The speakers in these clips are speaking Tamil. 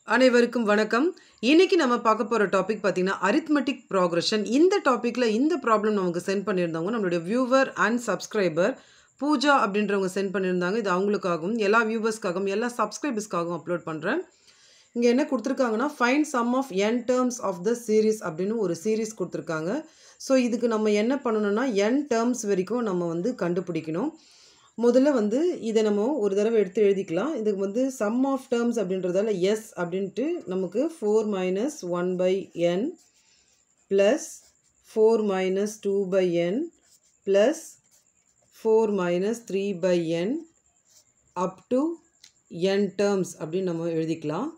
அனைவருக்கும் வணக்கம் இன்னைக்கு நம்ம பார்க்க போகிற டாபிக் பார்த்தீங்கன்னா அரித்மெட்டிக் ப்ராக்ரஷன் இந்த டாப்பிக்கில் இந்த ப்ராப்ளம் நமக்கு சென்ட் பண்ணியிருந்தவங்க நம்மளுடைய வியூவர் அண்ட் சப்ஸ்கிரைபர் பூஜா அப்படின்றவங்க சென்ட் பண்ணியிருந்தாங்க இது அவங்களுக்காகவும் எல்லா வியூவர்ஸ்க்காகவும் எல்லா சப்ஸ்கிரைபர்ஸ்க்காகவும் அப்லோட் பண்ணுறேன் இங்கே என்ன கொடுத்துருக்காங்கன்னா find sum of n terms of the series அப்படின்னு ஒரு சீரீஸ் கொடுத்துருக்காங்க ஸோ இதுக்கு நம்ம என்ன பண்ணணும்னா என் டேர்ம்ஸ் வரைக்கும் நம்ம வந்து கண்டுபிடிக்கணும் முதல்ல வந்து இதை நம்ம ஒரு தடவை எடுத்து எழுதிக்கலாம் இதுக்கு வந்து சம் ஆஃப் டேர்ம்ஸ் அப்படின்றதால எஸ் அப்படின்ட்டு நமக்கு four minus one by n plus four minus two by n plus four minus three by n up to n terms அப்படின்னு நம்ம எழுதிக்கலாம்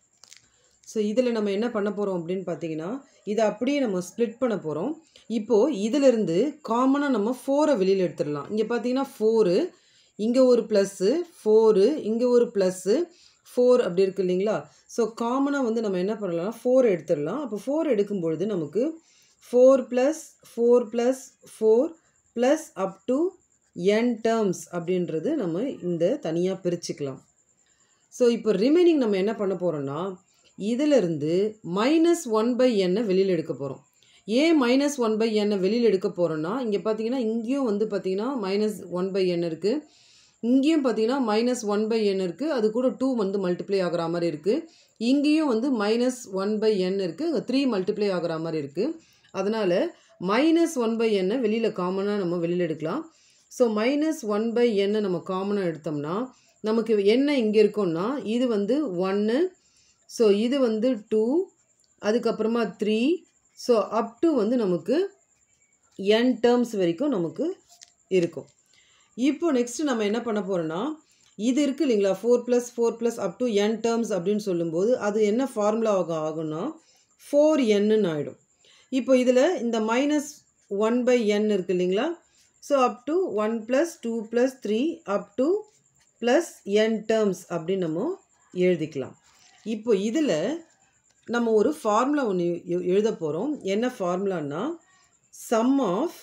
ஸோ இதில் நம்ம என்ன பண்ண போகிறோம் அப்படின்னு பார்த்தீங்கன்னா இதை அப்படியே நம்ம ஸ்ப்ளிட் பண்ண போகிறோம் இப்போது இதிலிருந்து காமனாக நம்ம ஃபோரை வெளியில் எடுத்துடலாம் இங்கே பார்த்தீங்கன்னா ஃபோரு இங்கே ஒரு ப்ளஸ்ஸு ஃபோரு இங்கே ஒரு ப்ளஸ்ஸு ஃபோர் அப்படி இருக்கு இல்லைங்களா ஸோ காமனாக வந்து நம்ம என்ன பண்ணலாம் ஃபோர் எடுத்துடலாம் அப்போ ஃபோர் எடுக்கும் பொழுது நமக்கு four plus four plus four plus up to n terms அப்படின்றது நம்ம இந்த தனியாக பிரிச்சுக்கலாம் ஸோ இப்போ ரிமைனிங் நம்ம என்ன பண்ண போகிறோம்னா இதிலிருந்து மைனஸ் ஒன் பை எண்ணை வெளியில் எடுக்க போகிறோம் ஏன் மைனஸ் ஒன் பை எண்ணை வெளியில் எடுக்க போகிறோன்னா இங்கே பார்த்தீங்கன்னா இங்கேயும் வந்து பார்த்தீங்கன்னா மைனஸ் ஒன் பை என் இருக்குது இங்கேயும் பார்த்தீங்கன்னா மைனஸ் ஒன் பை என் இருக்குது அது கூட டூ வந்து மல்டிப்ளை ஆகிற மாதிரி இருக்குது இங்கேயும் வந்து மைனஸ் ஒன் பை என் இருக்குது அங்கே த்ரீ மல்டிப்ளை ஆகிற மாதிரி இருக்குது அதனால் மைனஸ் ஒன் பை எண்ணை வெளியில் காமனாக நம்ம வெளியில் எடுக்கலாம் ஸோ மைனஸ் ஒன் பை எண்ணை நம்ம காமனாக எடுத்தோம்னா நமக்கு என்ன இங்கே இருக்கோம்னா இது வந்து ஒன்று ஸோ இது வந்து டூ அதுக்கப்புறமா த்ரீ ஸோ அப் டு வந்து நமக்கு என் டேர்ம்ஸ் வரைக்கும் நமக்கு இருக்கும் இப்போ நெக்ஸ்ட்டு நம்ம என்ன பண்ண போகிறோன்னா இது இருக்குது இல்லைங்களா four plus four plus up to n terms அப்படின்னு சொல்லும்போது அது என்ன ஃபார்முலா ஆகும் ஆகும்னா ஃபோர் என்னு ஆகிடும் இப்போ இதில் இந்த மைனஸ் ஒன் பை என் இருக்குது இல்லைங்களா so up to one plus two plus three up to plus n terms அப்படின்னு நம்ம எழுதிக்கலாம் இப்போ இதில் நம்ம ஒரு ஃபார்முலா ஒன்று எழுத போகிறோம் என்ன ஃபார்முலான்னா sum of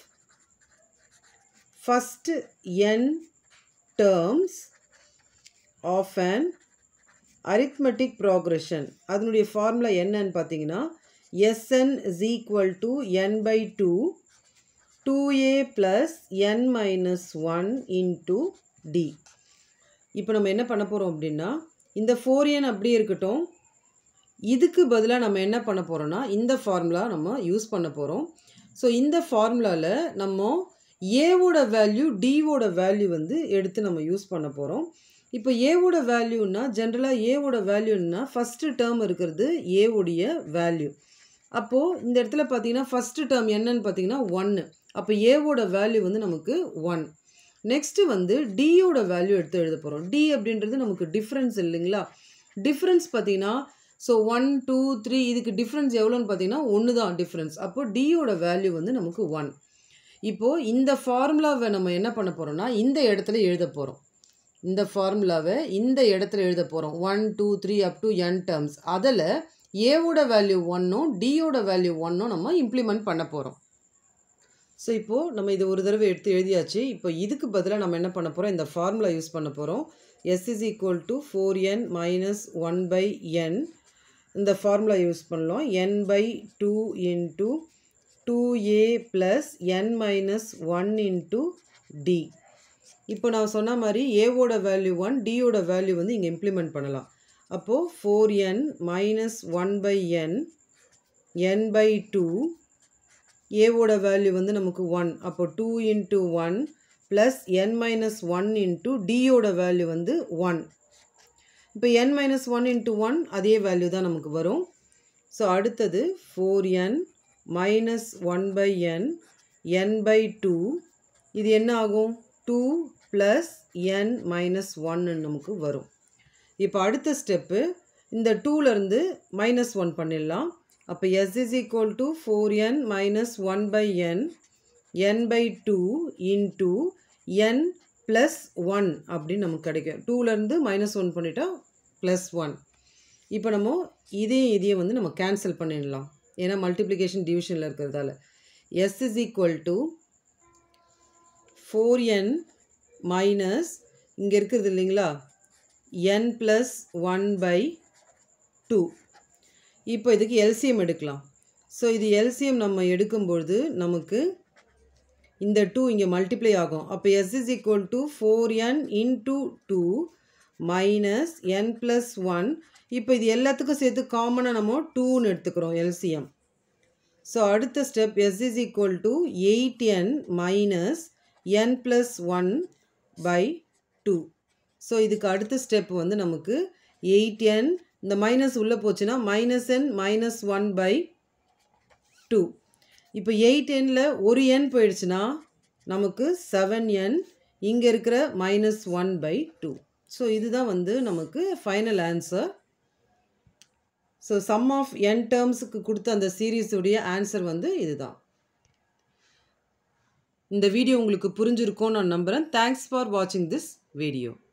first n terms of an arithmetic progression அதனுடைய ஃபார்முலா என்னன்னு பார்த்தீங்கன்னா S n is equal to n by two two a plus n minus one into d இப்போ நம்ம என்ன பண்ண போகிறோம் அப்படின்னா இந்த ஃபோர் என் அப்படியே இருக்கட்டும் இதுக்கு பதிலாக நம்ம என்ன பண்ண போகிறோன்னா இந்த ஃபார்முலா நம்ம யூஸ் பண்ண போகிறோம் ஸோ இந்த ஃபார்முலாவில் நம்ம ஏவோட வேல்யூ டிவோட வேல்யூ வந்து எடுத்து நம்ம யூஸ் பண்ண போகிறோம் இப்போ ஏவோட வேல்யூன்னா ஜென்ரலாக ஏவோட வேல்யூன்னா ஃபஸ்ட்டு டேர்ம் இருக்கிறது ஏவுடைய வேல்யூ அப்போது இந்த இடத்துல பார்த்தீங்கன்னா ஃபஸ்ட்டு டேர்ம் என்னன்னு பார்த்தீங்கன்னா ஒன்று அப்போ ஏவோட வேல்யூ வந்து நமக்கு ஒன் நெக்ஸ்ட்டு வந்து டியோட வேல்யூ எடுத்து எழுத போகிறோம் டி அப்படின்றது நமக்கு டிஃப்ரென்ஸ் இல்லைங்களா டிஃப்ரென்ஸ் பார்த்தீங்கன்னா ஸோ ஒன் டூ த்ரீ இதுக்கு டிஃப்ரென்ஸ் எவ்வளோன்னு பார்த்தீங்கன்னா ஒன்று தான் டிஃப்ரென்ஸ் அப்போது டியோட வேல்யூ வந்து நமக்கு ஒன் இப்போது இந்த ஃபார்முலாவை நம்ம என்ன பண்ண போகிறோம்னா இந்த இடத்துல எழுத போகிறோம் இந்த ஃபார்முலாவை இந்த இடத்துல எழுத போகிறோம் one two three up to n terms அதில் ஏவோட வேல்யூ ஒன்னும் டியோட வேல்யூ ஒன்னும் நம்ம இம்ப்ளிமெண்ட் பண்ண போகிறோம் ஸோ இப்போது நம்ம இது ஒரு தடவை எடுத்து எழுதியாச்சு இப்போ இதுக்கு பதிலாக நம்ம என்ன பண்ண போகிறோம் இந்த ஃபார்முலா யூஸ் பண்ண போகிறோம் S is equal to four N minus one by n இந்த ஃபார்முலா யூஸ் பண்ணலாம் n by two into two a plus n minus one into d இப்போ நான் சொன்ன மாதிரி ஏவோட வேல்யூ ஒன் டியோட வேல்யூ வந்து இங்கே இம்ப்ளிமெண்ட் பண்ணலாம் அப்போது four N minus one by n n by two ஏவோட வேல்யூ வந்து நமக்கு ஒன் அப்போ two into one plus n minus one into டியோட வேல்யூ வந்து ஒன் இப்போ n minus one into one அதே வேல்யூ தான் நமக்கு வரும் ஸோ அடுத்தது four N minus one by n n by two இது என்ன ஆகும் டூ ப்ளஸ் என் மைனஸ் ஒன்னு நமக்கு வரும் இப்போ அடுத்த ஸ்டெப்பு இந்த டூலேருந்து மைனஸ் ஒன் பண்ணிடலாம் அப்போ S is equal to four N minus one by n n by two into n plus one அப்படின்னு நமக்கு கிடைக்கும் டூலேருந்து மைனஸ் ஒன் பண்ணிட்டா ப்ளஸ் ஒன் இப்போ நம்ம இதையும் இதையும் வந்து நம்ம கேன்சல் பண்ணிடலாம் ஏன்னா மல்டிப்ளிகேஷன் டிவிஷனில் இருக்கிறதால S is equal to four N minus இங்கே இருக்கிறது இல்லைங்களா N plus one by two இப்போ இதுக்கு எல்சிஎம் எடுக்கலாம் ஸோ இது எல்சிஎம் நம்ம எடுக்கும்பொழுது நமக்கு இந்த டூ இங்கே மல்டிப்ளை ஆகும் அப்போ S is equal to four N into two minus N plus one இப்போ இது எல்லாத்துக்கும் சேர்த்து காமனாக நம்ம டூன்னு எடுத்துக்கிறோம் எல்சிஎம் ஸோ அடுத்த step S is equal to eight N minus N plus one by two so இதுக்கு அடுத்த ஸ்டெப் வந்து நமக்கு எயிட் என் இந்த மைனஸ் உள்ளே போச்சுன்னா minus N minus one by two இப்போ எயிட் எண்ணில் ஒரு எண் போயிடுச்சுன்னா நமக்கு செவன் என் இங்கே இருக்கிற minus one by two so இதுதான் வந்து நமக்கு final answer so sum of N டேர்ம்ஸுக்கு கொடுத்த அந்த சீரீஸுடைய ஆன்சர் வந்து இதுதான் இந்த வீடியோ உங்களுக்கு புரிஞ்சிருக்கும்னு நான் நம்புகிறேன் தேங்க்ஸ் ஃபார் வாட்சிங் திஸ் வீடியோ